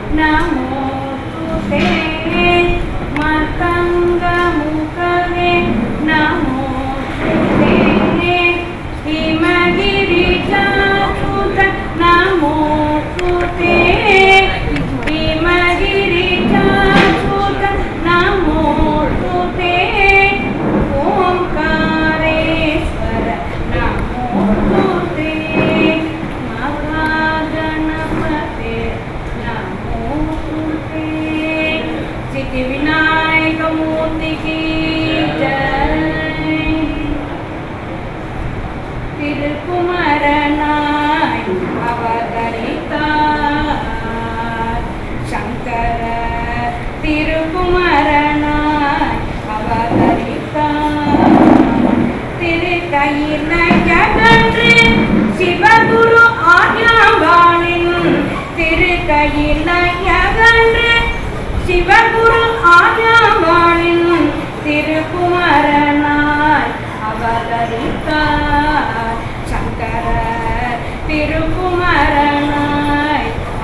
नमोस्तुते मतङ्गमुखवे नमोस्तुते हिमगिरिजासुत नमोस्तुते हिमगिरिजासुत नमोस्तुते ओङ्कारेश्वर नमोस्तुते महागणपते नमोस्तुते सिद्धिविनायकमूर्ति की जय திருக்குமரனாய் அவதரித்தார் சங்கர திருக்குமரனாய் அவதரித்தார் திருக்கையிலையகன்று சிவகுரு ஆஜாவாளின் திருக்கையிலையகன்று சிவகுரு ஆஜாவாளின் திருக்குமரனாய் அவதரித்தார் சங்கர திருக்குமரனாய்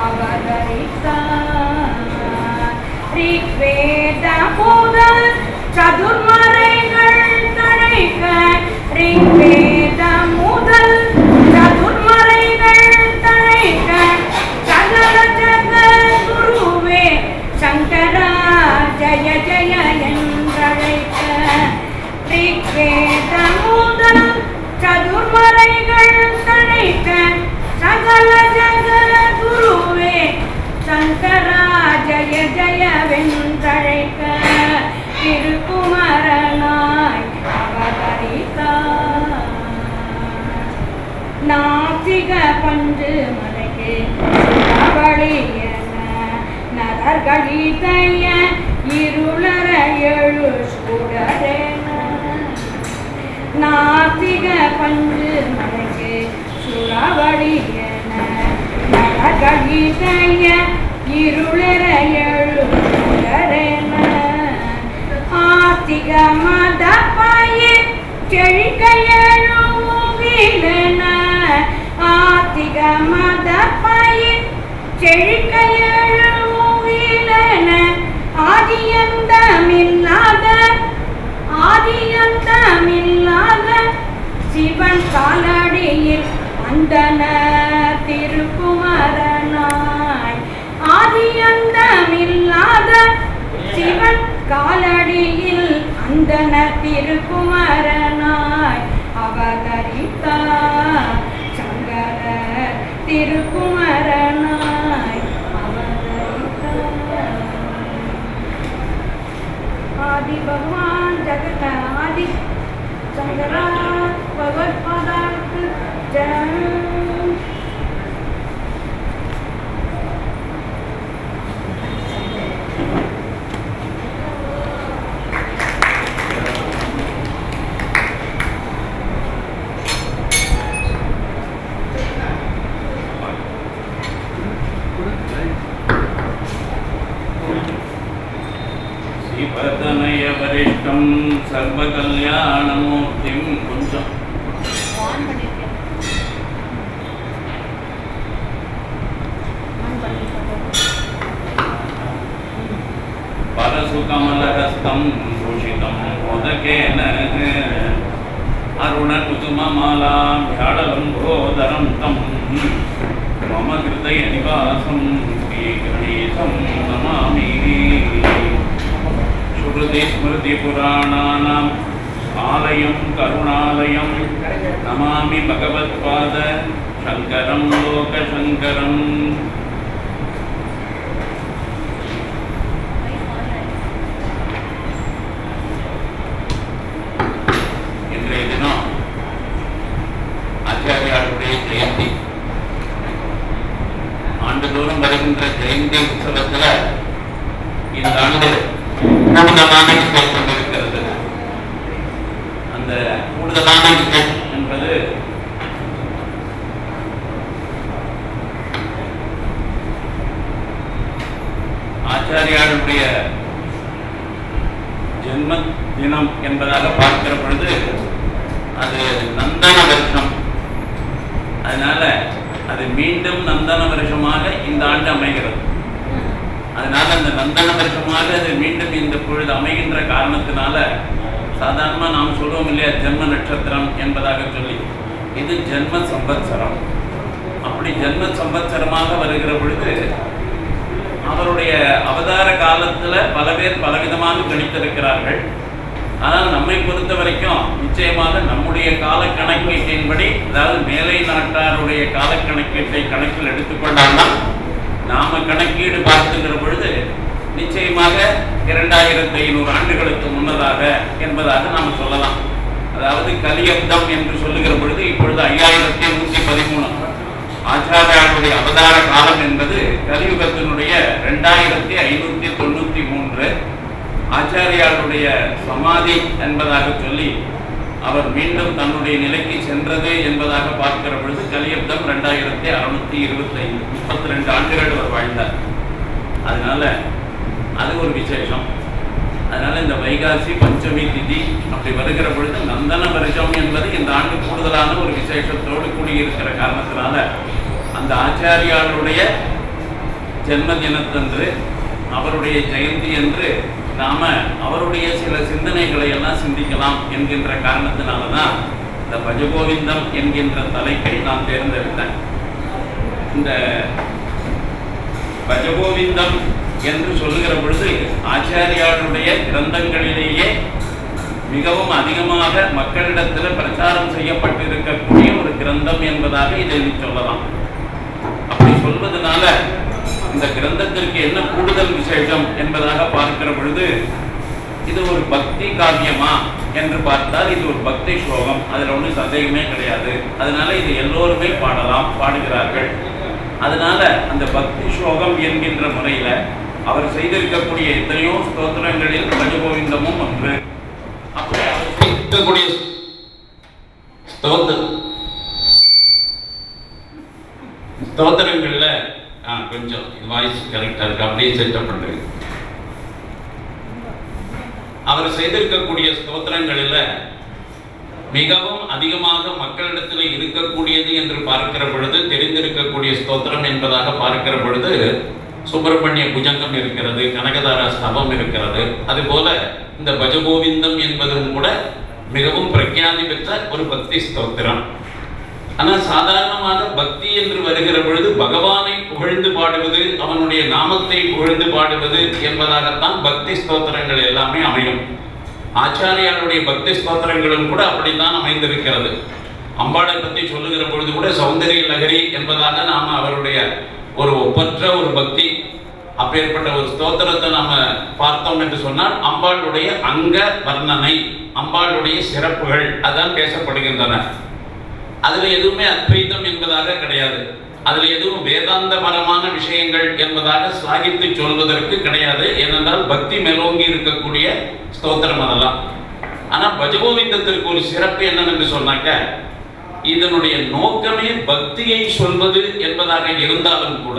அவதரித்தார் ரிக்வேத முதல் சதுர்மறைகள் தழைக்க ரிக்வேத முதல் சதுர்மறைகள் தழைக்க சகல ஜக குருவே சங்கரா ஜய ஜய என்றழைக்க ரிக்வேத முதல் சதுர்மறைகள் தழைக்க சகல ஜக குருவே சங்கரா ஜய ஜய வென்றழைக்க திருக்குமரனாய் அவதரித்தார் நாசிக பஞ்சு மலைக்கு சுடவழியன நரர்களிதைய இருளர எழு சுடரேன நாசிக பஞ்சு மலைக்கு சுடவழியன நரர்களிதைய இருளர எழு சுடரேன ஆத்திக மத பயிர் செழிக்க எழுவிலன ஆத்திக மத பயிர் செழிக்க எழுவிலன ஆதியந்தமில்லாத ஆதியந்தமில்லாத சிவன் காலடியில் அந்தன திருக்குமரனாய் ஆதியந்தமில்லாத சிவன் காலடியில் அந்தன திருக்குமரனாய் அவதரித்தார் சங்கர திருக்குமரனாய் அவதரித்தார் ஆதி பகவான் ஜகத ஆதி சங்கரா பகவத்பாதாவுக்கு ஜெயம் श्रीपदनयवरिष्ठं सर्वकल्याणमूर्तिं கொஞ்சம் ஆன் பண்ணிருக்கேன் ஆன் பண்ணிருக்கேன் परशुकमलहस्तं भूषितं मोदकेन अरुणकुसुममालाभ्याडलम्भोदरं तं मम हृदयनिवासं श्रीगणेशं नमामि श्रुतिस्मृतिपुराणानाम् आलयं करुणालयं नमामि भगवत्पाद शङ्करं लोकशङ्करम् இன்றைய தினம் ஆச்சாரியாருடைய ஜெயந்தி ஆண்டுதோறும் வருகின்ற ஜெயந்தி உற்சவத்தில் இந்த ஆண்டு கூடுதலான விஷயம் கொண்டிருக்கிறது அந்த கூடுதலான விஷயம் என்பது ஆச்சாரியாருடைய ஜென்ம தினம் என்பதாக பார்க்கிற பொழுது அது நந்தன வருஷம் அதனால அது மீண்டும் நந்தன வருஷமாக இந்த ஆண்டு அமைகிறது அதனால அந்த நந்தன வருஷமாக அது மீண்டும் இந்த பொழுது அமைகின்ற காரணத்தினால சாதாரணமாக நாம் சொல்லுவோம் இல்லையா ஜென்ம நட்சத்திரம் என்பதாக சொல்லி இது ஜென்ம சம்பத்சரம் அப்படி ஜென்ம சம்பத்சரமாக வருகிற பொழுது அவருடைய அவதார காலத்தில் பல பேர் பலவிதமாக கணித்திருக்கிறார்கள் ஆனால் நம்மை பொறுத்த வரைக்கும் நிச்சயமாக நம்முடைய கால கணக்கீட்டின்படி அதாவது மேலை நாட்டாருடைய கால கணக்கீட்டை கணக்கில் எடுத்துக்கொண்டால்தான் நாம கணக்கீடு பார்த்துக்கிற பொழுது நிச்சயமாக இரண்டாயிரத்தி ஐநூறு ஆண்டுகளுக்கு முன்னதாக என்பதாக நாம் சொல்லலாம் அதாவது கலியப்தம் என்று சொல்லுகிற பொழுது இப்பொழுது ஐயாயிரத்தி நூற்றி பதிமூணு ஆச்சாரியாருடைய அவதார காலம் என்பது கலியுகத்தினுடைய ரெண்டாயிரத்தி ஐநூற்றி தொண்ணூற்றி மூன்று ஆச்சாரியாருடைய சமாதி என்பதாக சொல்லி அவர் மீண்டும் தன்னுடைய நிலைக்கு சென்றது என்பதாக பார்க்கிற பொழுது கலியப்தம் ரெண்டாயிரத்தி அறுநூத்தி இருபத்தைந்து முப்பத்தி ரெண்டு ஆண்டுகள் அவர் வாழ்ந்தார் அதனால அது ஒரு விசேஷம் அதனால இந்த வைகாசி பஞ்சமி திதி அப்படி வருகிற பொழுது நந்தன வருஷம் என்பது இந்த ஆண்டு கூடுதலான ஒரு விசேஷத்தோடு கூடியிருக்கிற காரணத்தினால அந்த ஆச்சாரியாருடைய ஜென்ம தினத்தன்று அவருடைய ஜெயந்தி என்று நாம அவருடைய சில சிந்தனைகளை எல்லாம் சிந்திக்கலாம் என்கின்ற காரணத்தினால தான் இந்த பஜகோவிந்தம் என்கின்ற தலைப்பை நான் தேர்ந்தெடுத்தேன் இந்த பஜகோவிந்தம் என்று சொல்லுகிற பொழுது ஆச்சாரியாருடைய கிரந்தங்களிலேயே மிகவும் அதிகமாக மக்களிடத்தில் பிரச்சாரம் செய்யப்பட்டிருக்கக்கூடிய ஒரு கிரந்தம் என்பதாக இதை நீ சொல்லலாம் அப்படி சொல்வதனால இந்த கிரந்தத்திற்கு என்ன கூடுதல் விசேஷம் என்பதாக பார்க்கிற பொழுது இது ஒரு பக்தி காவியமா என்று பார்த்தால் இது ஒரு பக்தி ஸ்லோகம் அதில் ஒன்றும் சந்தேகமே கிடையாது அதனால இது எல்லோருமே பாடலாம் பாடுகிறார்கள் அதனால அந்த பக்தி ஸ்லோகம் என்கின்ற முறையில அவர் செய்திருக்கக்கூடிய எத்தனையோ ஸ்தோத்திரங்களில் பஜகோவிந்தமும் ஒன்று அப்படி அவர் செய்திருக்கக்கூடிய ஸ்தோத்திர ஸ்தோத்திரங்கள்ல ஆ கொஞ்சம் வாய்ஸ் கரெக்டா இருக்கு அப்படியே செட்டப் பண்ணுங்க அவர் செய்திருக்கக்கூடிய ஸ்தோத்திரங்களில் மிகவும் அதிகமாக மக்களிடத்தில் இருக்கக்கூடியது என்று பார்க்கிற பொழுது தெரிந்திருக்கக்கூடிய ஸ்தோத்திரம் என்பதாக பார்க்கிற பொழுது சுப்பிரமணிய புஜங்கம் இருக்கிறது கனகதார ஸ்தவம் இருக்கிறது அதுபோல இந்த பஜகோவிந்தம் என்பதும் கூட மிகவும் பிரக்யாதி பெற்ற ஒரு பக்தி ஸ்தோத்திரம் ஆனால் சாதாரணமாக பக்தி என்று வருகிற பொழுது பகவானை புகழ்ந்து பாடுவது அவனுடைய நாமத்தை புகழ்ந்து பாடுவது என்பதாகத்தான் பக்தி ஸ்தோத்திரங்கள் எல்லாமே அமையும் ஆச்சாரியாருடைய பக்தி ஸ்தோத்திரங்களும் கூட அப்படித்தான் அமைந்திருக்கிறது அம்பாளை பற்றி சொல்லுகிற பொழுது கூட சௌந்தரிய லகரி என்பதாக நாம அவருடைய ஒரு ஒப்பற்ற ஒரு பக்தி அப்பேற்பட்ட ஒரு ஸ்தோத்திரத்தை நாம பார்த்தோம் என்று சொன்னால் அம்பாளுடைய அங்க வர்ணனை அம்பாளுடைய சிறப்புகள் அதான் பேசப்படுகின்றன அதுல எதுவுமே அத்வைத்தம் என்பதாக கிடையாது அதுல எதுவும் வேதாந்தபரமான விஷயங்கள் என்பதாக சாகித்து சொல்வதற்கு கிடையாது ஏனென்றால் பக்தி மேலோங்கி இருக்கக்கூடிய ஸ்தோத்திரம் அதெல்லாம் ஆனா பஜகோவிந்தத்திற்கு ஒரு சிறப்பு என்னவென்று சொன்னாக்க இதனுடைய நோக்கமே பக்தியை சொல்வது என்பதாக இருந்தாலும் கூட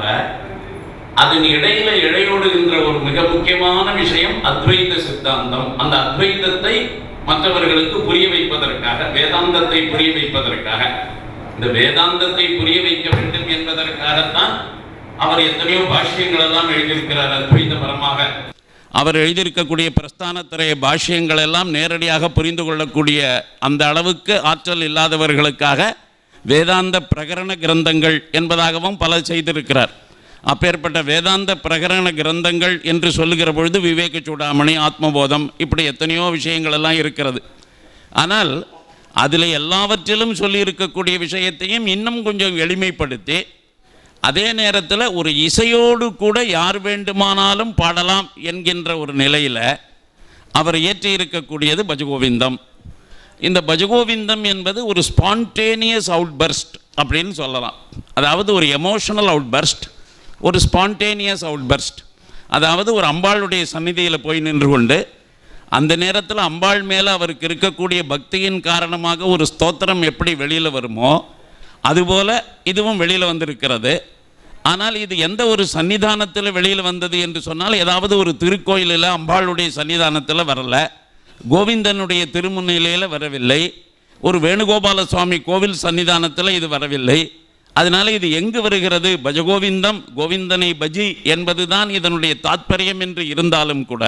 அதன் இடையில இழையோடுகின்ற ஒரு மிக முக்கியமான விஷயம் அத்வைத சித்தாந்தம் அந்த அத்வைதத்தை மற்றவர்களுக்கு புரிய வைப்பதற்காக வேதாந்தத்தை புரிய வைப்பதற்காக இந்த வேதாந்தத்தை புரிய வைக்க வேண்டும் என்பதற்காகத்தான் அவர் எத்தனையோ பாஷ்யங்கள் எல்லாம் எழுதியிருக்கிறார் அத்வைதபரமாக அவர் எழுதியிருக்கக்கூடிய பிரஸ்தானத்திரைய பாஷ்யங்கள் எல்லாம் நேரடியாக புரிந்து கொள்ளக்கூடிய அந்த அளவுக்கு ஆற்றல் இல்லாதவர்களுக்காக வேதாந்த பிரகரண கிரந்தங்கள் என்பதாகவும் பல செய்திருக்கிறார் அப்பேற்பட்ட வேதாந்த பிரகரண கிரந்தங்கள் என்று சொல்லுகிற பொழுது விவேக சூடாமணி ஆத்மபோதம் இப்படி எத்தனையோ விஷயங்கள் எல்லாம் இருக்கிறது ஆனால் அதில் எல்லாவற்றிலும் சொல்லியிருக்கக்கூடிய விஷயத்தையும் இன்னும் கொஞ்சம் எளிமைப்படுத்தி அதே நேரத்தில் ஒரு இசையோடு கூட யார் வேண்டுமானாலும் பாடலாம் என்கின்ற ஒரு நிலையில் அவர் இயற்றி இருக்கக்கூடியது பஜகோவிந்தம் இந்த பஜகோவிந்தம் என்பது ஒரு ஸ்பான்டேனியஸ் அவுட்பர்ஸ்ட் அப்படின்னு சொல்லலாம் அதாவது ஒரு எமோஷனல் அவுட்பர்ஸ்ட் ஒரு ஸ்பான்டேனியஸ் அவுட்பர்ஸ்ட் அதாவது ஒரு அம்பாளுடைய சந்நிதியில் போய் நின்று கொண்டு அந்த நேரத்தில் அம்பாள் மேலே அவருக்கு இருக்கக்கூடிய பக்தியின் காரணமாக ஒரு ஸ்தோத்திரம் எப்படி வெளியில் வருமோ அதுபோல் இதுவும் வெளியில் வந்திருக்கிறது ஆனால் இது எந்த ஒரு சன்னிதானத்தில் வெளியில் வந்தது என்று சொன்னால் ஏதாவது ஒரு திருக்கோயிலில் அம்பாளுடைய சன்னிதானத்தில் வரல கோவிந்தனுடைய திருமுன்னிலையில் வரவில்லை ஒரு வேணுகோபால சுவாமி கோவில் சன்னிதானத்தில் இது வரவில்லை அதனால இது எங்கு வருகிறது பஜகோவிந்தம் கோவிந்தனை பஜி என்பதுதான் இதனுடைய தாத்பரியம் என்று இருந்தாலும் கூட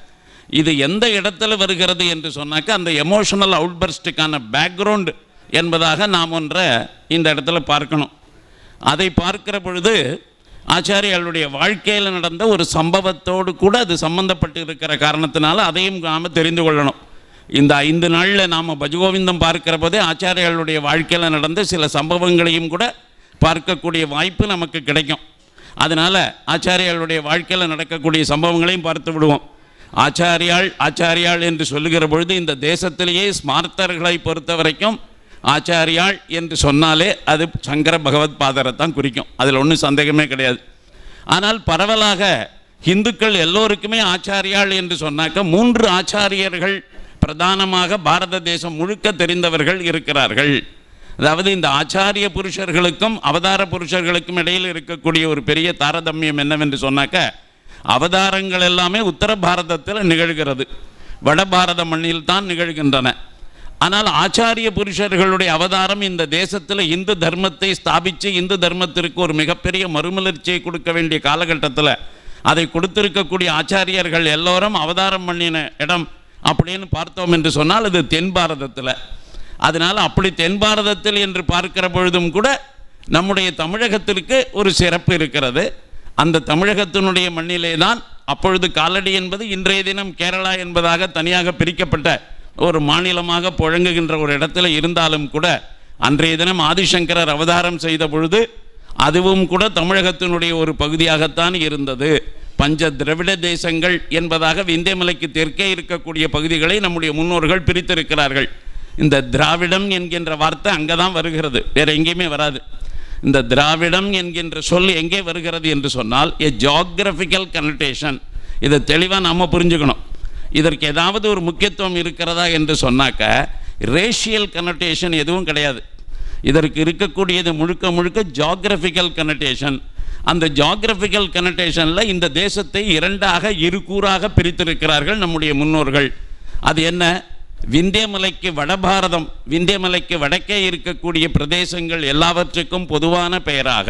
இது எந்த இடத்துல வருகிறது என்று சொன்னாக்க அந்த எமோஷனல் அவுட்பர்ஸ்டுக்கான பேக்ரவுண்ட் என்பதாக நாம் ஒன்றை இந்த இடத்துல பார்க்கணும் அதை பார்க்கிற பொழுது ஆச்சாரியாளுடைய வாழ்க்கையில் நடந்த ஒரு சம்பவத்தோடு கூட அது சம்பந்தப்பட்டு இருக்கிற காரணத்தினால அதையும் நாம் தெரிந்து கொள்ளணும் இந்த ஐந்து நாளில் நாம் பஜகோவிந்தம் பார்க்கிற போதே ஆச்சாரியாளுடைய வாழ்க்கையில் நடந்த சில சம்பவங்களையும் கூட பார்க்கக்கூடிய வாய்ப்பு நமக்கு கிடைக்கும் அதனால் ஆச்சாரியாளுடைய வாழ்க்கையில் நடக்கக்கூடிய சம்பவங்களையும் பார்த்து விடுவோம் ஆச்சாரியாள் ஆச்சாரியாள் என்று சொல்லுகிற பொழுது இந்த தேசத்திலேயே ஸ்மார்த்தர்களை பொறுத்த வரைக்கும் ஆச்சாரியாள் என்று சொன்னாலே அது சங்கர பகவத் பாதரை தான் குறிக்கும் அதில் ஒன்றும் சந்தேகமே கிடையாது ஆனால் பரவலாக இந்துக்கள் எல்லோருக்குமே ஆச்சாரியாள் என்று சொன்னாக்க மூன்று ஆச்சாரியர்கள் பிரதானமாக பாரத தேசம் முழுக்க தெரிந்தவர்கள் இருக்கிறார்கள் அதாவது இந்த ஆச்சாரிய புருஷர்களுக்கும் அவதார புருஷர்களுக்கும் இடையில் இருக்கக்கூடிய ஒரு பெரிய தாரதமியம் என்னவென்று சொன்னாக்க அவதாரங்கள் எல்லாமே உத்தர பாரதத்தில் நிகழ்கிறது வட பாரத மண்ணில் தான் நிகழ்கின்றன ஆனால் ஆச்சாரிய புருஷர்களுடைய அவதாரம் இந்த தேசத்தில் இந்து தர்மத்தை ஸ்தாபித்து இந்து தர்மத்திற்கு ஒரு மிகப்பெரிய மறுமலர்ச்சியை கொடுக்க வேண்டிய காலகட்டத்தில் அதை கொடுத்திருக்கக்கூடிய ஆச்சாரியர்கள் எல்லோரும் அவதாரம் பண்ணின இடம் அப்படின்னு பார்த்தோம் என்று சொன்னால் அது தென் பாரதத்தில் அதனால் அப்படி தென் பாரதத்தில் என்று பார்க்கிற பொழுதும் கூட நம்முடைய தமிழகத்திற்கு ஒரு சிறப்பு இருக்கிறது அந்த தமிழகத்தினுடைய மண்ணிலே தான் அப்பொழுது காலடி என்பது இன்றைய தினம் கேரளா என்பதாக தனியாக பிரிக்கப்பட்ட ஒரு மாநிலமாக புழங்குகின்ற ஒரு இடத்துல இருந்தாலும் கூட அன்றைய தினம் ஆதிசங்கரர் அவதாரம் செய்த பொழுது அதுவும் கூட தமிழகத்தினுடைய ஒரு பகுதியாகத்தான் இருந்தது பஞ்ச திராவிட தேசங்கள் என்பதாக விந்தியமலைக்கு தெற்கே இருக்கக்கூடிய பகுதிகளை நம்முடைய முன்னோர்கள் பிரித்திருக்கிறார்கள் இந்த திராவிடம் என்கின்ற வார்த்தை அங்கே தான் வருகிறது வேற எங்கேயுமே வராது இந்த திராவிடம் என்கின்ற சொல் எங்கே வருகிறது என்று சொன்னால் எ ஜாகிரபிக்கல் கனெக்டேஷன் இதை தெளிவாக நாம் புரிஞ்சுக்கணும் இதற்கு ஏதாவது ஒரு முக்கியத்துவம் இருக்கிறதா என்று சொன்னாக்க ரேஷியல் கனெக்டேஷன் எதுவும் கிடையாது இதற்கு இருக்கக்கூடியது முழுக்க முழுக்க ஜாகிரபிக்கல் கனெக்டேஷன் அந்த ஜாகிரபிக்கல் கனெக்டேஷனில் இந்த தேசத்தை இரண்டாக இரு கூறாக பிரித்திருக்கிறார்கள் நம்முடைய முன்னோர்கள் அது என்ன விந்தியமலைக்கு வடபாரதம் விந்தியமலைக்கு வடக்கே இருக்கக்கூடிய பிரதேசங்கள் எல்லாவற்றுக்கும் பொதுவான பெயராக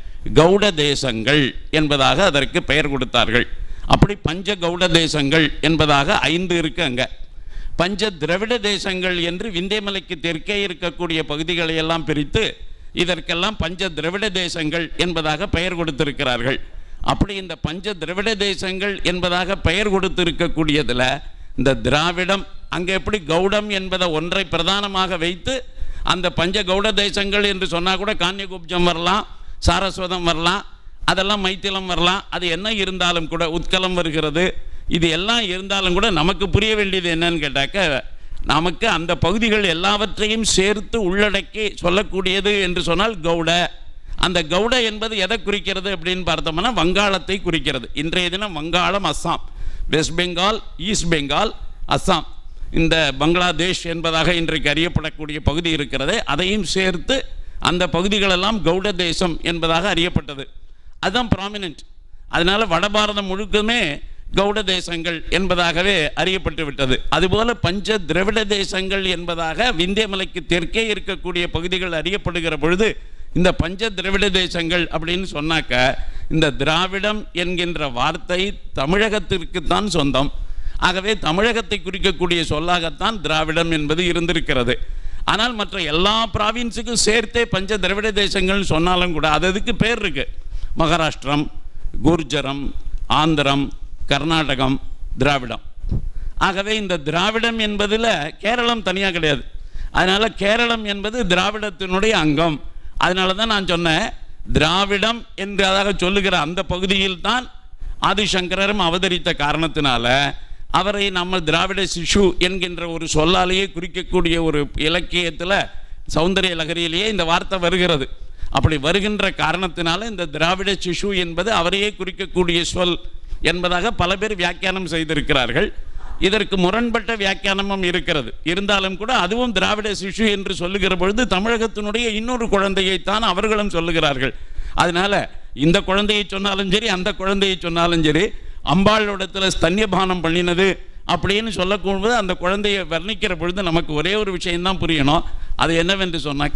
கௌட தேசங்கள் என்பதாக அதற்கு பெயர் கொடுத்தார்கள் அப்படி பஞ்ச கௌட தேசங்கள் என்பதாக ஐந்து இருக்கு அங்க பஞ்ச திராவிட தேசங்கள் என்று விந்தியமலைக்கு தெற்கே இருக்கக்கூடிய பகுதிகளை எல்லாம் பிரித்து இதற்கெல்லாம் பஞ்ச திராவிட தேசங்கள் என்பதாக பெயர் கொடுத்திருக்கிறார்கள் அப்படி இந்த பஞ்ச திராவிட தேசங்கள் என்பதாக பெயர் கொடுத்திருக்கக்கூடியதில் இந்த திராவிடம் அங்கே எப்படி கௌடம் என்பதை ஒன்றை பிரதானமாக வைத்து அந்த பஞ்ச கௌட தேசங்கள் என்று சொன்னால் கூட கான்யகுப்ஜம் வரலாம் சாரஸ்வதம் வரலாம் அதெல்லாம் மைத்திலம் வரலாம் அது என்ன இருந்தாலும் கூட உத்கலம் வருகிறது இது எல்லாம் இருந்தாலும் கூட நமக்கு புரிய வேண்டியது என்னன்னு கேட்டாக்க நமக்கு அந்த பகுதிகள் எல்லாவற்றையும் சேர்த்து உள்ளடக்கி சொல்லக்கூடியது என்று சொன்னால் கௌட அந்த கௌட என்பது எதை குறிக்கிறது அப்படின்னு பார்த்தோம்னா வங்காளத்தை குறிக்கிறது இன்றைய தினம் Vangalam Assam West Bengal East Bengal Assam இந்த பங்களாதேஷ் என்பதாக இன்றைக்கு அறியப்படக்கூடிய பகுதி இருக்கிறது அதையும் சேர்த்து அந்த பகுதிகளெல்லாம் கௌட தேசம் என்பதாக அறியப்பட்டது அதுதான் ப்ராமினென்ட் அதனால வடபாரதம் முழுக்கமே கௌட தேசங்கள் என்பதாகவே அறியப்பட்டு விட்டது அதுபோல பஞ்ச திராவிட தேசங்கள் என்பதாக விந்தியமலைக்கு தெற்கே இருக்கக்கூடிய பகுதிகள் அறியப்படுகிற பொழுது இந்த பஞ்ச திராவிட தேசங்கள் அப்படின்னு சொன்னாக்க இந்த திராவிடம் என்கின்ற வார்த்தை தமிழகத்திற்குத்தான் சொந்தம் ஆகவே தமிழகத்தை குறிக்கக்கூடிய சொல்லாகத்தான் திராவிடம் என்பது இருந்திருக்கிறது ஆனால் மற்ற எல்லா ப்ராவின்ஸுக்கும் சேர்த்தே பஞ்ச திராவிட தேசங்கள்னு சொன்னாலும் கூட அது அதுக்கு பேர் இருக்கு மகாராஷ்டிரம் குர்ஜரம் ஆந்திரம் கர்நாடகம் திராவிடம் ஆகவே இந்த திராவிடம் என்பதில் கேரளம் தனியாக கிடையாது அதனால கேரளம் என்பது திராவிடத்தினுடைய அங்கம் அதனால தான் நான் சொன்னேன் திராவிடம் என்றதாக சொல்லுகிற அந்த பகுதியில் தான் ஆதிசங்கரரும் அவதரித்த காரணத்தினால அவரை நம்ம திராவிட சிசு என்கின்ற ஒரு சொல்லாலேயே குறிக்கக்கூடிய ஒரு இலக்கியத்தில் சௌந்தரிய லகரியிலேயே இந்த வார்த்தை வருகிறது அப்படி வருகின்ற காரணத்தினால இந்த திராவிட சிசு என்பது அவரையே குறிக்கக்கூடிய சொல் என்பதாக பல பேர் வியாக்கியானம் செய்திருக்கிறார்கள் இதற்கு முரண்பட்ட வியாக்கியானமும் இருக்கிறது இருந்தாலும் கூட அதுவும் திராவிட சிசு என்று சொல்லுகிற பொழுது தமிழகத்தினுடைய இன்னொரு குழந்தையைத்தான் அவர்களும் சொல்லுகிறார்கள் அதனால இந்த குழந்தையை சொன்னாலும் சரி அந்த குழந்தையை சொன்னாலும் சரி அம்பாளோடத்தில் ஸ்தன்யபானம் பண்ணினது அப்படின்னு சொல்லக்கூடாது அந்த குழந்தையை வர்ணிக்கிற பொழுது நமக்கு ஒரே ஒரு விஷயம்தான் புரியணும் அது என்னவென்று சொன்னாக்க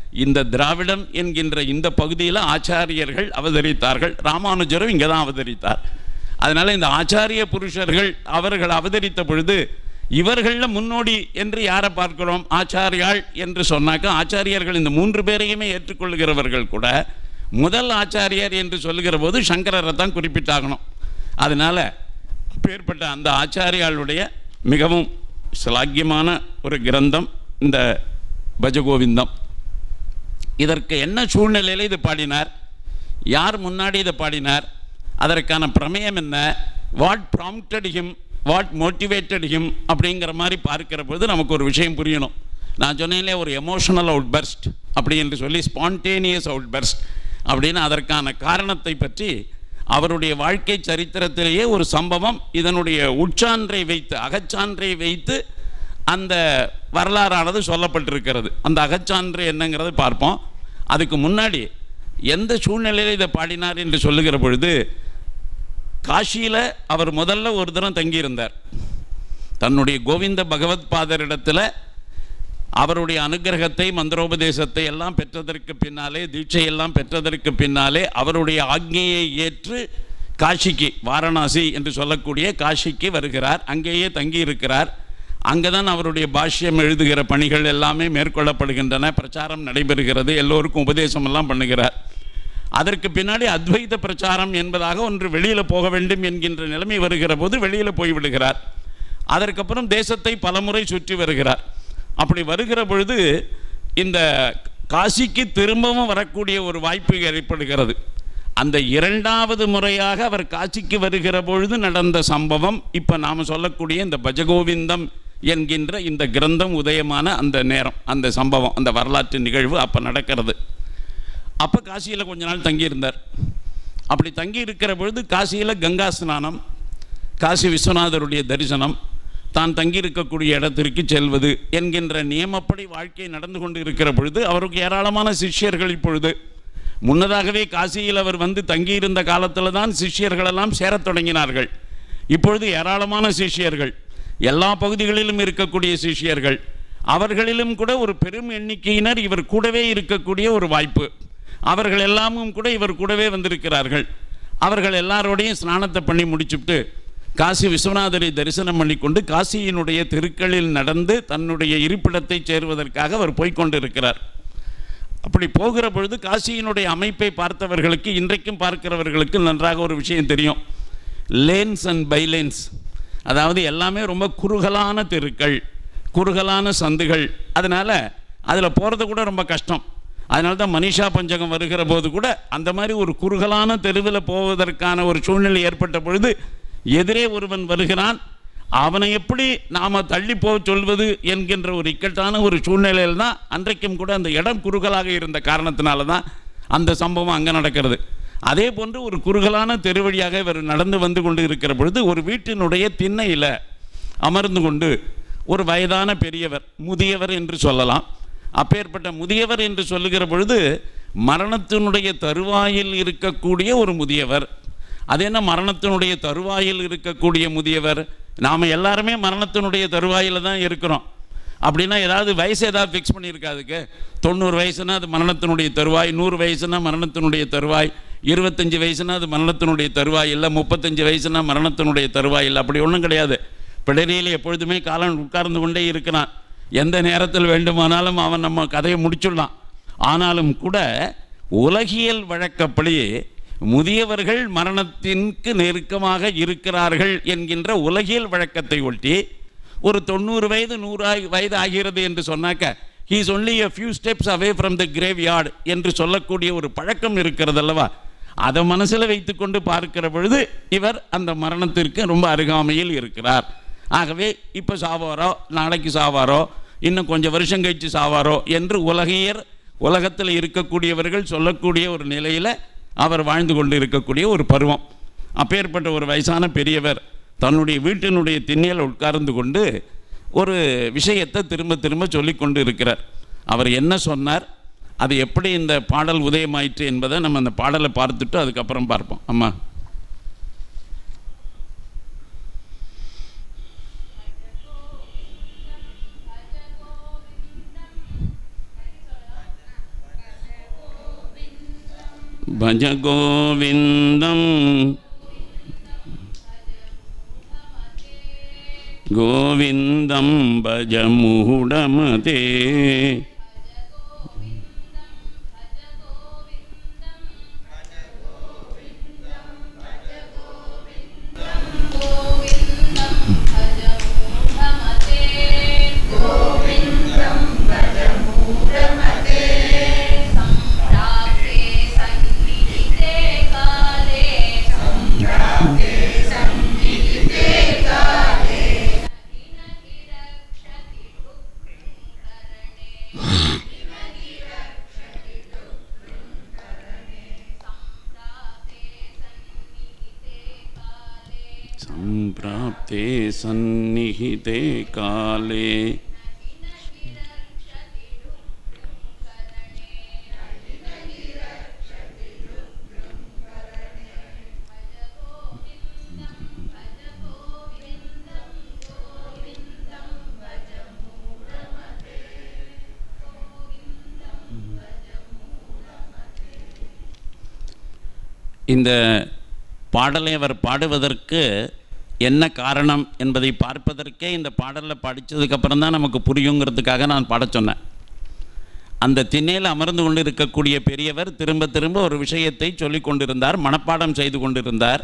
இந்த திராவிடம் என்கின்ற இந்த பகுதியில் ஆச்சாரியர்கள் அவதரித்தார்கள் ராமானுஜரும் இங்கே தான் அவதரித்தார் அதனால் இந்த ஆச்சாரிய புருஷர்கள் அவர்கள் அவதரித்த பொழுது இவர்களில் முன்னோடி என்று யாரை பார்க்கிறோம் ஆச்சாரியாள் என்று சொன்னாக்க ஆச்சாரியர்கள் இந்த மூன்று பேரையுமே ஏற்றுக்கொள்கிறவர்கள் கூட முதல் ஆச்சாரியர் என்று சொல்லுகிற போது சங்கரரை தான் குறிப்பிட்டாகணும் அதனால் பேர்பட்ட அந்த ஆச்சாரியாளுடைய மிகவும் சிலாக்கியமான ஒரு கிரந்தம் இந்த பஜகோவிந்தம் இதற்கு என்ன சூழ்நிலையில் இது பாடினார் யார் முன்னாடி இதை பாடினார் அதற்கான பிரமேயம் என்ன what prompted him what motivated him அப்படிங்கிற மாதிரி பார்க்கிற போது நமக்கு ஒரு விஷயம் புரியணும் நான் சொன்னேன்லே ஒரு எமோஷனல் அவுட் பர்ஸ்ட் அப்படி என்று சொல்லி ஸ்பான்டேனியஸ் அவுட் பர்ஸ்ட் அப்படின்னு அதற்கான காரணத்தை பற்றி அவருடைய வாழ்க்கை சரித்திரத்திலேயே ஒரு சம்பவம் இதனுடைய உட்சான்றை வைத்து அகச்சான்றை வைத்து அந்த வரலாறானது சொல்லப்பட்டிருக்கிறது அந்த அகச்சான்று என்னங்கிறதை பார்ப்போம் அதுக்கு முன்னாடி எந்த சூழ்நிலையில் இதை பாடினார் என்று சொல்லுகிற பொழுது காஷியில் அவர் முதல்ல ஒரு தினம் தங்கியிருந்தார் தன்னுடைய கோவிந்த பகவத் பாதரிடத்தில் அவருடைய அனுகிரகத்தை மந்திரோபதேசத்தை எல்லாம் பெற்றதற்கு பின்னாலே தீட்சையெல்லாம் பெற்றதற்கு பின்னாலே அவருடைய ஆக்ஞையை ஏற்று காஷிக்கு வாரணாசி என்று சொல்லக்கூடிய காஷிக்கு வருகிறார் அங்கேயே தங்கியிருக்கிறார் அங்கே தான் அவருடைய பாஷ்யம் எழுதுகிற பணிகள் எல்லாமே மேற்கொள்ளப்படுகின்றன பிரச்சாரம் நடைபெறுகிறது எல்லோருக்கும் உபதேசம் எல்லாம் பண்ணுகிறார் அதற்கு பின்னாடி அத்வைத பிரச்சாரம் என்பதாக ஒன்று வெளியில் போக வேண்டும் என்கின்ற நிலைமை வருகிற போது வெளியில் போய்விடுகிறார் அதற்கப்புறம் தேசத்தை பலமுறை சுற்றி வருகிறார் அப்படி வருகிற பொழுது இந்த காசிக்கு திரும்பவும் வரக்கூடிய ஒரு வாய்ப்பு ஏற்படுகிறது அந்த இரண்டாவது முறையாக அவர் காசிக்கு வருகிற பொழுது நடந்த சம்பவம் இப்போ நாம் சொல்லக்கூடிய இந்த பஜகோவிந்தம் என்கின்ற இந்த கிரந்தம் உதயமான அந்த நேரம் அந்த சம்பவம் அந்த வரலாற்று நிகழ்வு அப்போ நடக்கிறது அப்போ காசியில் கொஞ்ச நாள் தங்கியிருந்தார் அப்படி தங்கி இருக்கிற பொழுது காசியில் கங்கா ஸ்நானம் காசி விஸ்வநாதருடைய தரிசனம் தான் தங்கியிருக்கக்கூடிய இடத்திற்கு செல்வது என்கின்ற நியமப்படி வாழ்க்கை நடந்து கொண்டு இருக்கிற பொழுது அவருக்கு ஏராளமான சிஷ்யர்கள் இப்பொழுது முன்னதாகவே காசியில் அவர் வந்து தங்கியிருந்த காலத்தில் தான் சிஷ்யர்களெல்லாம் சேரத் தொடங்கினார்கள் இப்பொழுது ஏராளமான சிஷ்யர்கள் எல்லா பகுதிகளிலும் இருக்கக்கூடிய சிஷ்யர்கள் அவர்களிலும் கூட ஒரு பெரும் எண்ணிக்கையினர் இவர் கூடவே இருக்கக்கூடிய ஒரு வாய்ப்பு அவர்கள் எல்லாமும் கூட இவர் கூடவே வந்திருக்கிறார்கள் அவர்கள் எல்லாரோடையும் ஸ்நானத்தை பண்ணி முடிச்சுட்டு காசி விஸ்வநாதரை தரிசனம் பண்ணிக்கொண்டு காசியினுடைய தெருக்களில் நடந்து தன்னுடைய இருப்பிடத்தை சேருவதற்காக அவர் போய்க்கொண்டிருக்கிறார் அப்படி போகிற பொழுது காசியினுடைய அமைப்பை பார்த்தவர்களுக்கு இன்றைக்கும் பார்க்கிறவர்களுக்கு நன்றாக ஒரு விஷயம் தெரியும் லேன்ஸ் அண்ட் பைலேன்ஸ் அதாவது எல்லாமே ரொம்ப குறுகலான தெருக்கள் குறுகலான சந்துகள் அதனால் அதில் போகிறது கூட ரொம்ப கஷ்டம் அதனால தான் மனிஷா பஞ்சகம் வருகிற போது கூட அந்த மாதிரி ஒரு குறுகலான தெருவில் போவதற்கான ஒரு சூழ்நிலை ஏற்பட்ட பொழுது எதிரே ஒருவன் வருகிறான் அவனை எப்படி நாம் தள்ளி போக சொல்வது என்கின்ற ஒரு இக்கட்டான ஒரு சூழ்நிலையில் தான் அன்றைக்கும் கூட அந்த இடம் குறுகலாக இருந்த காரணத்தினால தான் அந்த சம்பவம் அங்கே நடக்கிறது அதே போன்று ஒரு குறுகலான தெரு வழியாக இவர் நடந்து வந்து கொண்டு இருக்கிற பொழுது ஒரு வீட்டினுடைய திண்ணையில் அமர்ந்து கொண்டு ஒரு வயதான பெரியவர் முதியவர் என்று சொல்லலாம் அப்பேற்பட்ட முதியவர் என்று சொல்லுகிற பொழுது மரணத்தினுடைய தருவாயில் இருக்கக்கூடிய ஒரு முதியவர் அது என்ன மரணத்தினுடைய தருவாயில் இருக்கக்கூடிய முதியவர் நாம் எல்லாருமே மரணத்தினுடைய தருவாயில் தான் இருக்கிறோம் அப்படின்னா ஏதாவது வயசு ஏதாவது ஃபிக்ஸ் பண்ணியிருக்காதுக்கு தொண்ணூறு வயசுனா அது மரணத்தினுடைய தருவாய் நூறு வயசுனா மரணத்தினுடைய தருவாய் இருபத்தஞ்சி வயசுனா அது மரணத்தினுடைய தருவாய் இல்லை முப்பத்தஞ்சு வயசுனா மரணத்தினுடைய தருவாய் இல்லை அப்படி ஒன்றும் கிடையாது பிடரியில் எப்பொழுதுமே காலன் உட்கார்ந்து கொண்டே இருக்கிறான் எந்த நேரத்தில் வேண்டுமானாலும் அவன் நம்ம கதையை முடிச்சுடலாம் ஆனாலும் கூட உலகியல் வழக்கப்படி முதியவர்கள் மரணத்திற்கு நெருக்கமாக இருக்கிறார்கள் என்கின்ற உலகியல் வழக்கத்தை ஒட்டி ஒரு தொண்ணூறு வயது நூறு வயது ஆகிறது என்று சொன்னாக்க he's only a few steps away from the graveyard என்று சொல்லக்கூடிய ஒரு பழக்கம் இருக்கிறது அல்லவா அதை மனசில் வைத்துக்கொண்டு பார்க்கிற பொழுது இவர் அந்த மரணத்திற்கு ரொம்ப அருகாமையில் இருக்கிறார் ஆகவே இப்போ சாவாரோ நாளைக்கு சாவாரோ இன்னும் கொஞ்சம் வருஷம் கழித்து சாவாரோ என்று உலகியர் உலகத்தில் இருக்கக்கூடியவர்கள் சொல்லக்கூடிய ஒரு நிலையில் அவர் வாழ்ந்து கொண்டு இருக்கக்கூடிய ஒரு பருவம் அப்பேற்பட்ட ஒரு வயசான பெரியவர் தன்னுடைய வீட்டினுடைய திண்ணையில் உட்கார்ந்து கொண்டு ஒரு விஷயத்தை திரும்ப திரும்ப சொல்லி கொண்டு இருக்கிறார் அவர் என்ன சொன்னார் அது எப்படி இந்த பாடல் உதயமாயிற்று என்பதை நம்ம அந்த பாடலை பார்த்துட்டு அதுக்கப்புறம் பார்ப்போம் அம்மா भज गोविन्दम् गोविन्दं भज मूढमते सम्प्राप्ते सन्निहिते काले இந்த பாடலை அவர் பாடுவதற்கு என்ன காரணம் என்பதை பார்ப்பதற்கே இந்த பாடலில் படித்ததுக்கப்புறம் தான் நமக்கு புரியுங்கிறதுக்காக நான் பாடச் சொன்னேன் அந்த திண்ணையில் அமர்ந்து கொண்டு இருக்கக்கூடிய பெரியவர் திரும்ப திரும்ப ஒரு விஷயத்தை சொல்லிக் கொண்டிருந்தார் மனப்பாடம் செய்து கொண்டிருந்தார்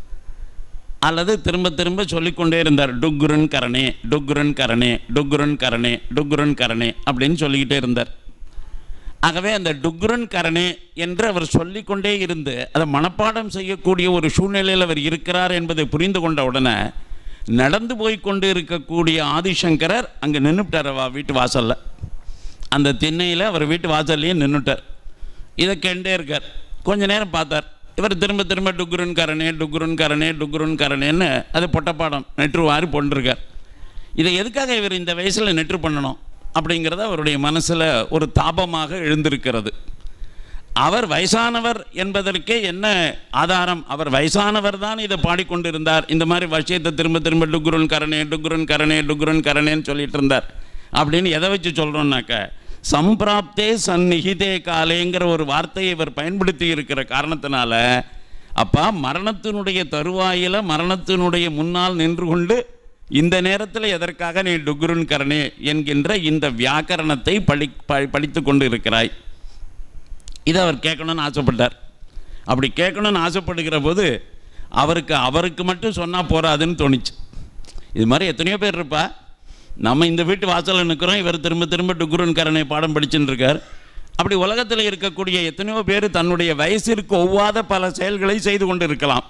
அல்லது திரும்ப திரும்ப சொல்லிக்கொண்டே இருந்தார் டுக்குரன் கரணே டுக்குரன் கரணே டுக்குரன் கரணே டுக்குரன் கரணே அப்படின்னு சொல்லிக்கிட்டே இருந்தார் ஆகவே அந்த டுக்ரன் கரணே என்று அவர் சொல்லிக்கொண்டே இருந்து அதை மனப்பாடம் செய்யக்கூடிய ஒரு சூழ்நிலையில் அவர் இருக்கிறார் என்பதை புரிந்து கொண்ட உடனே நடந்து போய் கொண்டு இருக்கக்கூடிய ஆதிசங்கரர் அங்கே நின்றுட்டார் அவ வீட்டு வாசலில் அந்த திண்ணையில் அவர் வீட்டு வாசல்லையே நின்றுட்டார் இதை கேண்டே இருக்கார் கொஞ்ச நேரம் பார்த்தார் இவர் திரும்ப திரும்ப டுக்குரன் கரணே டுக்குரன் கரணே டுக்குரன் கரணேன்னு அது பொட்டப்பாடம் நெற்று வாரி போட்டிருக்கார் இதை எதுக்காக இவர் இந்த வயசில் நெற்று பண்ணணும் அப்படிங்கிறது அவருடைய மனசில் ஒரு தாபமாக எழுந்திருக்கிறது அவர் வயசானவர் என்பதற்கே என்ன ஆதாரம் அவர் வயசானவர் தான் இதை பாடிக்கொண்டிருந்தார் இந்த மாதிரி விஷயத்தை திரும்ப திரும்ப டுக்குரன் கரணே டுக்குரன் கரணே டுக்குரன் கரணேன்னு சொல்லிட்டு இருந்தார் அப்படின்னு எதை வச்சு சொல்கிறோம்னாக்க சம்பிராப்தே சந்நிகிதே காலேங்கிற ஒரு வார்த்தையை இவர் பயன்படுத்தி இருக்கிற காரணத்தினால அப்பா மரணத்தினுடைய தருவாயில் மரணத்தினுடைய முன்னால் நின்று கொண்டு இந்த நேரத்தில் எதற்காக நீ டுகுருன் கரணே என்கின்ற இந்த வியாக்கரணத்தை படி ப- படித்து கொண்டு இருக்கிறாய் இதை அவர் கேட்கணும்னு ஆசைப்பட்டார் அப்படி கேட்கணும்னு ஆசைப்படுகிற போது அவருக்கு அவருக்கு மட்டும் சொன்னால் போறாதுன்னு தோணுச்சு இது மாதிரி எத்தனையோ பேர் இருப்பா நம்ம இந்த வீட்டு வாசலில் நிற்கிறோம் இவர் திரும்ப திரும்ப டுகுருன் கரணை பாடம் படிச்சுன்னு இருக்கார் அப்படி உலகத்தில் இருக்கக்கூடிய எத்தனையோ பேர் தன்னுடைய வயசிற்கு ஒவ்வாத பல செயல்களை செய்து கொண்டு இருக்கலாம்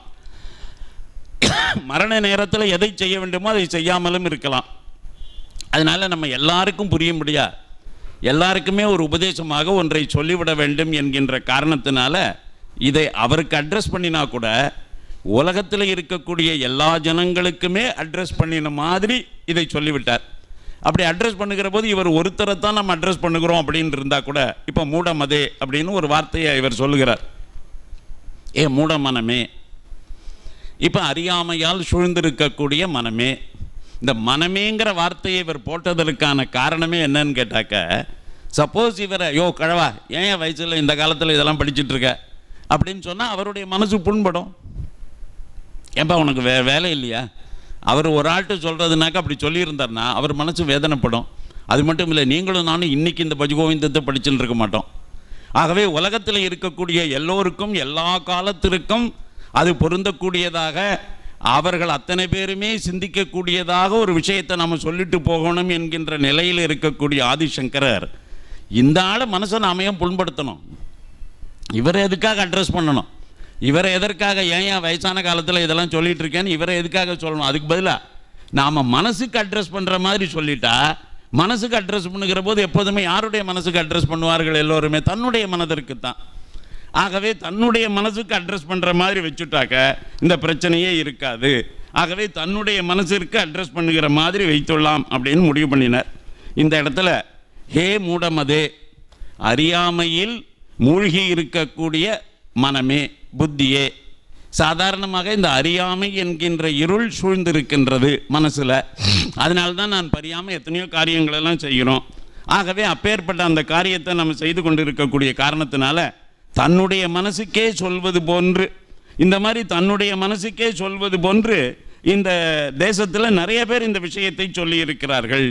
மரண நேரத்தில் எதை செய்ய வேண்டுமோ அதை செய்யாமலும் இருக்கலாம் அதனால் நம்ம எல்லாருக்கும் புரியும்படியா எல்லாருக்குமே ஒரு உபதேசமாக ஒன்றை சொல்லிவிட வேண்டும் என்கின்ற காரணத்தினால இதை அவருக்கு அட்ரஸ் பண்ணினா கூட உலகத்தில் இருக்கக்கூடிய எல்லா ஜனங்களுக்குமே அட்ரஸ் பண்ணின மாதிரி இதை சொல்லிவிட்டார் அப்படி அட்ரஸ் பண்ணுகிற போது இவர் ஒருத்தரை தான் நம்ம அட்ரஸ் பண்ணுகிறோம் அப்படின்னு இருந்தால் கூட இப்போ மூடமதே அப்படின்னு ஒரு வார்த்தையை இவர் சொல்லுகிறார் ஏ மூட மனமே இப்போ அறியாமையால் சூழ்ந்திருக்கக்கூடிய மனமே இந்த மனமேங்கிற வார்த்தையை இவர் போட்டதற்கான காரணமே என்னன்னு கேட்டாக்க சப்போஸ் இவரை யோ கழவா ஏன் என் வயசில் இந்த காலத்தில் இதெல்லாம் படிச்சிட்டு இருக்க அப்படின்னு சொன்னால் அவருடைய மனசு புண்படும் ஏன்பா உனக்கு வே வேலை இல்லையா அவர் ஒரு ஆள்கிட்ட சொல்கிறதுனாக்க அப்படி சொல்லியிருந்தார்னா அவர் மனசு வேதனைப்படும் அது மட்டும் இல்லை நீங்களும் நானும் இன்னைக்கு இந்த பஜகோவிந்தத்தை படிச்சுட்டு இருக்க மாட்டோம் ஆகவே உலகத்தில் இருக்கக்கூடிய எல்லோருக்கும் எல்லா காலத்திற்கும் அது பொருந்தக்கூடியதாக அவர்கள் அத்தனை பேருமே சிந்திக்கக்கூடியதாக ஒரு விஷயத்தை நம்ம சொல்லிட்டு போகணும் என்கின்ற நிலையில் இருக்கக்கூடிய ஆதிசங்கரர் இந்த ஆளை மனசை நாம ஏன் புண்படுத்தணும் இவரை எதுக்காக அட்ரஸ் பண்ணணும் இவரை எதற்காக ஏன் ஏன் வயசான காலத்தில் இதெல்லாம் சொல்லிட்டு இருக்கேன்னு இவரை எதுக்காக சொல்லணும் அதுக்கு பதிலாக நாம் மனசுக்கு அட்ரஸ் பண்ணுற மாதிரி சொல்லிட்டா மனசுக்கு அட்ரஸ் பண்ணுகிற போது எப்போதுமே யாருடைய மனசுக்கு அட்ரஸ் பண்ணுவார்கள் எல்லோருமே தன்னுடைய மனதிற்கு தான் ஆகவே தன்னுடைய மனசுக்கு அட்ரஸ் பண்ணுற மாதிரி வச்சுட்டாக்க இந்த பிரச்சனையே இருக்காது ஆகவே தன்னுடைய மனசிற்கு அட்ரஸ் பண்ணுகிற மாதிரி வைத்துள்ளலாம் அப்படின்னு முடிவு பண்ணினார் இந்த இடத்துல ஹே மூடமதே அறியாமையில் மூழ்கி இருக்கக்கூடிய மனமே புத்தியே சாதாரணமாக இந்த அறியாமை என்கின்ற இருள் சூழ்ந்திருக்கின்றது மனசில் அதனால தான் நான் பறியாமல் எத்தனையோ காரியங்களெல்லாம் செய்கிறோம் ஆகவே அப்பேற்பட்ட அந்த காரியத்தை நம்ம செய்து கொண்டு இருக்கக்கூடிய காரணத்தினால தன்னுடைய மனசுக்கே சொல்வது போன்று இந்த மாதிரி தன்னுடைய மனசுக்கே சொல்வது போன்று இந்த தேசத்தில் நிறைய பேர் இந்த விஷயத்தை சொல்லி இருக்கிறார்கள்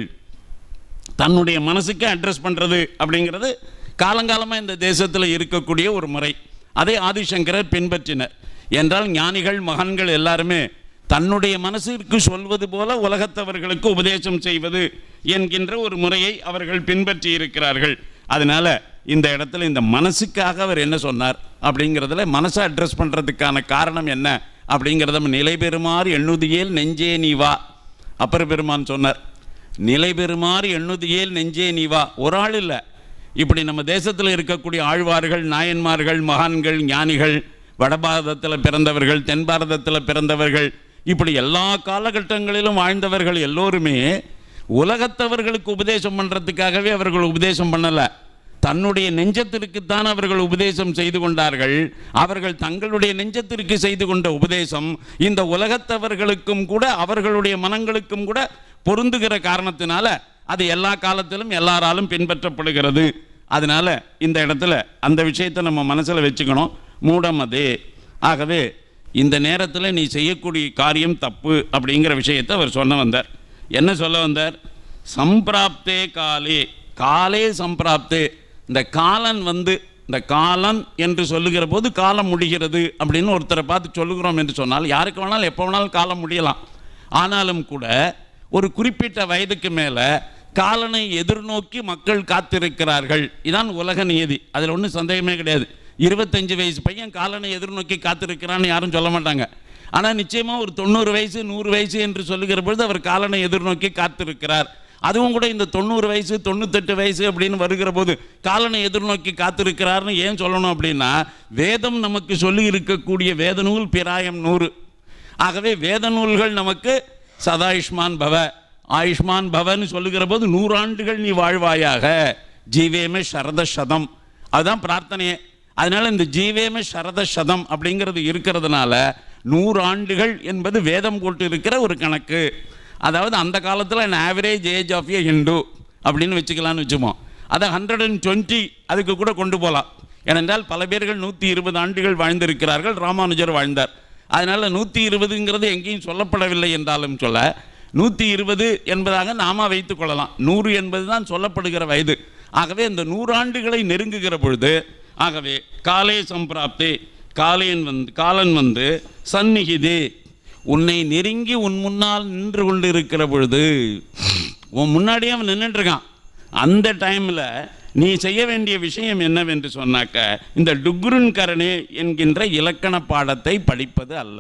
தன்னுடைய மனசுக்கு அட்ரஸ் பண்ணுறது அப்படிங்கிறது காலங்காலமாக இந்த தேசத்தில் இருக்கக்கூடிய ஒரு முறை அதை ஆதிசங்கரர் பின்பற்றினர் என்றால் ஞானிகள் மகான்கள் எல்லாருமே தன்னுடைய மனசிற்கு சொல்வது போல உலகத்தவர்களுக்கு உபதேசம் செய்வது என்கின்ற ஒரு முறையை அவர்கள் பின்பற்றி இருக்கிறார்கள் அதனால இந்த இடத்துல இந்த மனசுக்காக அவர் என்ன சொன்னார் அப்படிங்கிறதுல மனசை அட்ரஸ் பண்ணுறதுக்கான காரணம் என்ன அப்படிங்கிறத நிலை பெறுமாறு எண்ணுதியேல் நெஞ்சே நீ வா அப்பர் பெருமான் சொன்னார் நிலை பெறுமாறு எண்ணுதியேல் நெஞ்சே நீ வா ஒரு ஆள் இல்லை இப்படி நம்ம தேசத்தில் இருக்கக்கூடிய ஆழ்வார்கள் நாயன்மார்கள் மகான்கள் ஞானிகள் வடபாரதத்தில் பிறந்தவர்கள் தென் பாரதத்தில் பிறந்தவர்கள் இப்படி எல்லா காலகட்டங்களிலும் வாழ்ந்தவர்கள் எல்லோருமே உலகத்தவர்களுக்கு உபதேசம் பண்ணுறதுக்காகவே அவர்கள் உபதேசம் பண்ணலை தன்னுடைய நெஞ்சத்திற்குத்தான் அவர்கள் உபதேசம் செய்து கொண்டார்கள் அவர்கள் தங்களுடைய நெஞ்சத்திற்கு செய்து கொண்ட உபதேசம் இந்த உலகத்தவர்களுக்கும் கூட அவர்களுடைய மனங்களுக்கும் கூட பொருந்துகிற காரணத்தினால அது எல்லா காலத்திலும் எல்லாராலும் பின்பற்றப்படுகிறது அதனால இந்த இடத்துல அந்த விஷயத்தை நம்ம மனசில் வச்சுக்கணும் மூடம் அது ஆகவே இந்த நேரத்தில் நீ செய்யக்கூடிய காரியம் தப்பு அப்படிங்கிற விஷயத்தை அவர் சொன்ன வந்தார் என்ன சொல்ல வந்தார் சம்பிராப்தே காலே காலே சம்பிராப்தே இந்த காலன் வந்து இந்த காலன் என்று சொல்லுகிற போது காலம் முடிகிறது அப்படின்னு ஒருத்தரை பார்த்து சொல்லுகிறோம் என்று சொன்னால் யாருக்கு வேணாலும் எப்போ வேணாலும் காலம் முடியலாம் ஆனாலும் கூட ஒரு குறிப்பிட்ட வயதுக்கு மேலே காலனை எதிர்நோக்கி மக்கள் காத்திருக்கிறார்கள் இதான் உலக நியதி அதில் ஒன்றும் சந்தேகமே கிடையாது இருபத்தஞ்சு வயசு பையன் காலனை எதிர்நோக்கி காத்திருக்கிறான்னு யாரும் சொல்ல மாட்டாங்க ஆனால் நிச்சயமாக ஒரு தொண்ணூறு வயசு நூறு வயசு என்று சொல்லுகிற பொழுது அவர் காலனை எதிர்நோக்கி காத்திருக்கிறார் அதுவும் கூட இந்த தொண்ணூறு வயசு தொண்ணூத்தெட்டு வயசு அப்படின்னு வருகிற போது காலனை எதிர்நோக்கி காத்திருக்கிறார்னு ஏன் சொல்லணும் அப்படின்னா வேதம் நமக்கு சொல்லி இருக்கக்கூடிய வேத நூல் பிராயம் நூறு ஆகவே வேத நூல்கள் நமக்கு சதாயுஷ்மான் பவ ஆயுஷ்மான் பவன்னு சொல்லுகிற போது நூறாண்டுகள் நீ வாழ்வாயாக ஜீவேம சரத சதம் அதுதான் பிரார்த்தனையே அதனால இந்த ஜீவேம சரத சதம் அப்படிங்கிறது இருக்கிறதுனால நூறு ஆண்டுகள் என்பது வேதம் போட்டு இருக்கிற ஒரு கணக்கு அதாவது அந்த காலத்தில் an average age of a Hindu அப்படின்னு வச்சுக்கலாம்னு வச்சுப்போம் அதை ஹண்ட்ரட் அண்ட் டுவெண்ட்டி அதுக்கு கூட கொண்டு போகலாம் ஏனென்றால் பல பேர்கள் நூற்றி இருபது ஆண்டுகள் வாழ்ந்திருக்கிறார்கள் ராமானுஜர் வாழ்ந்தார் அதனால் நூற்றி இருபதுங்கிறது எங்கேயும் சொல்லப்படவில்லை என்றாலும் சொல்ல நூற்றி இருபது என்பதாக நாம வைத்துக் கொள்ளலாம் நூறு என்பது தான் சொல்லப்படுகிற வயது ஆகவே இந்த நூறாண்டுகளை நெருங்குகிற பொழுது ஆகவே காலே சம்பிராப்தே காலேன் வந்து காலன் வந்து சந்நிகிதே உன்னை நெருங்கி உன் முன்னால் நின்று கொண்டு இருக்கிற பொழுது உன் முன்னாடியே அவன் நின்றுட்டு இருக்கான் அந்த டைமில் நீ செய்ய வேண்டிய விஷயம் என்னவென்று சொன்னாக்க இந்த டுக்ருன் கரணே என்கின்ற இலக்கண பாடத்தை படிப்பது அல்ல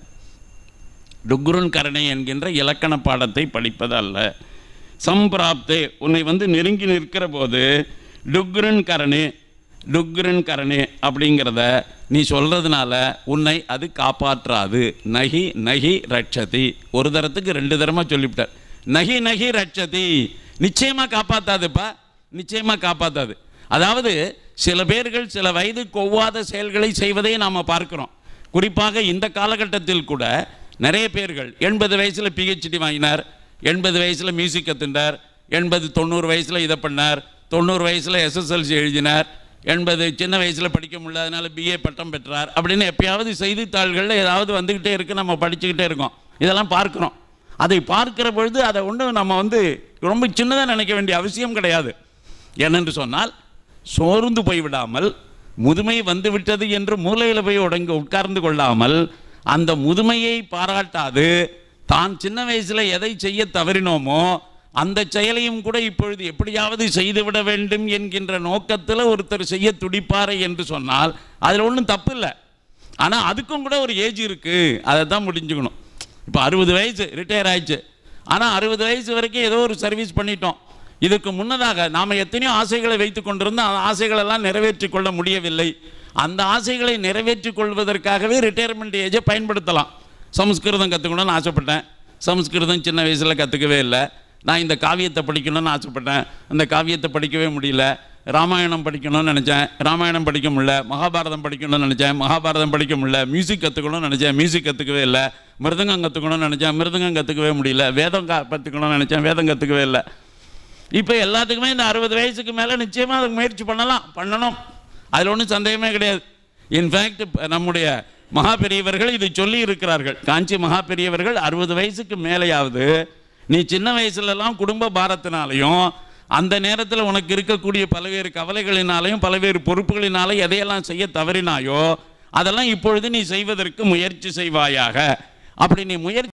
டுக்ருன் கரணே என்கின்ற இலக்கண பாடத்தை படிப்பது அல்ல சம்பிராப்தே உன்னை வந்து நெருங்கி நிற்கிற போது டுக்ருன் கரணே டுக்ருன் கரணே அப்படிங்கிறத நீ சொல்கிறதுனால உன்னை அது காப்பாற்றாது நகி நகி ரட்சதி ஒரு தரத்துக்கு ரெண்டு தரமாக சொல்லிவிட்டார் நகி நகி ரட்சதி நிச்சயமாக காப்பாற்றாதுப்பா நிச்சயமாக காப்பாற்றாது அதாவது சில பேர்கள் சில வயதுக்கு ஒவ்வாத செயல்களை செய்வதை நாம் பார்க்கிறோம் குறிப்பாக இந்த காலகட்டத்தில் கூட நிறைய பேர்கள் எண்பது வயசில் பிஹெச்டி வாங்கினார் எண்பது வயசில் மியூசிக் கற்றுண்டார் எண்பது தொண்ணூறு வயசில் இதை பண்ணார் தொண்ணூறு வயசில் எஸ்எஸ்எல்சி எழுதினார் எண்பது சின்ன வயசில் படிக்க முடியல அதனால் பிஏ பட்டம் பெற்றார் அப்படின்னு எப்பயாவது செய்தித்தாள்களில் ஏதாவது வந்துக்கிட்டே இருக்கு நம்ம படிச்சுக்கிட்டே இருக்கோம் இதெல்லாம் பார்க்குறோம் அதை பார்க்கிற பொழுது அதை ஒன்றும் நம்ம வந்து ரொம்ப சின்னதாக நினைக்க வேண்டிய அவசியம் கிடையாது ஏனென்று சொன்னால் சோர்ந்து போய்விடாமல் முதுமை வந்துவிட்டது என்று மூலையில் போய் உடங்க உட்கார்ந்து கொள்ளாமல் அந்த முதுமையை பாராட்டாது தான் சின்ன வயசில் எதை செய்ய தவறினோமோ அந்த செயலையும் கூட இப்பொழுது எப்படியாவது செய்துவிட வேண்டும் என்கின்ற நோக்கத்தில் ஒருத்தர் செய்ய துடிப்பாரை என்று சொன்னால் அதில் ஒன்றும் தப்பு இல்லை ஆனால் அதுக்கும் கூட ஒரு ஏஜ் இருக்குது அதை தான் முடிஞ்சுக்கணும் இப்போ அறுபது வயசு ரிட்டையர் ஆயிடுச்சு ஆனால் அறுபது வயசு வரைக்கும் ஏதோ ஒரு சர்வீஸ் பண்ணிட்டோம் இதுக்கு முன்னதாக நாம் எத்தனையோ ஆசைகளை வைத்து கொண்டிருந்தோம் அந்த ஆசைகளெல்லாம் நிறைவேற்றி கொள்ள முடியவில்லை அந்த ஆசைகளை நிறைவேற்றி கொள்வதற்காகவே ரிட்டையர்மெண்ட் ஏஜை பயன்படுத்தலாம் சமஸ்கிருதம் கற்றுக்கணும்னு ஆசைப்பட்டேன் சமஸ்கிருதம் சின்ன வயசில் கற்றுக்கவே இல்லை நான் இந்த காவியத்தை படிக்கணும்னு ஆசைப்பட்டேன் அந்த காவியத்தை படிக்கவே முடியல ராமாயணம் படிக்கணும்னு நினச்சேன் ராமாயணம் படிக்க முடியல மகாபாரதம் படிக்கணும்னு நினச்சேன் மகாபாரதம் படிக்க முடியல மியூசிக் கற்றுக்கணும்னு நினச்சேன் மியூசிக் கற்றுக்கவே இல்லை மிருதங்கம் கற்றுக்கணும்னு நினச்சேன் மிருதங்கம் கற்றுக்கவே முடியல வேதம் கா கற்றுக்கணும்னு நினச்சேன் வேதம் கற்றுக்கவே இல்லை இப்போ எல்லாத்துக்குமே இந்த அறுபது வயசுக்கு மேலே நிச்சயமாக அதுக்கு முயற்சி பண்ணலாம் பண்ணணும் அதில் ஒன்றும் சந்தேகமே கிடையாது இன்ஃபேக்ட் நம்முடைய மகா பெரியவர்கள் இது சொல்லி இருக்கிறார்கள் காஞ்சி மகா பெரியவர்கள் அறுபது வயசுக்கு மேலேயாவது நீ சின்ன வயசுலலாம் குடும்ப பாரத்தினாலையும் அந்த நேரத்தில் உனக்கு இருக்கக்கூடிய பல்வேறு கவலைகளினாலையும் பல்வேறு பொறுப்புகளினாலும் எதையெல்லாம் செய்ய தவறினாயோ அதெல்லாம் இப்பொழுது நீ செய்வதற்கு முயற்சி செய்வாயாக அப்படி நீ முயற்சி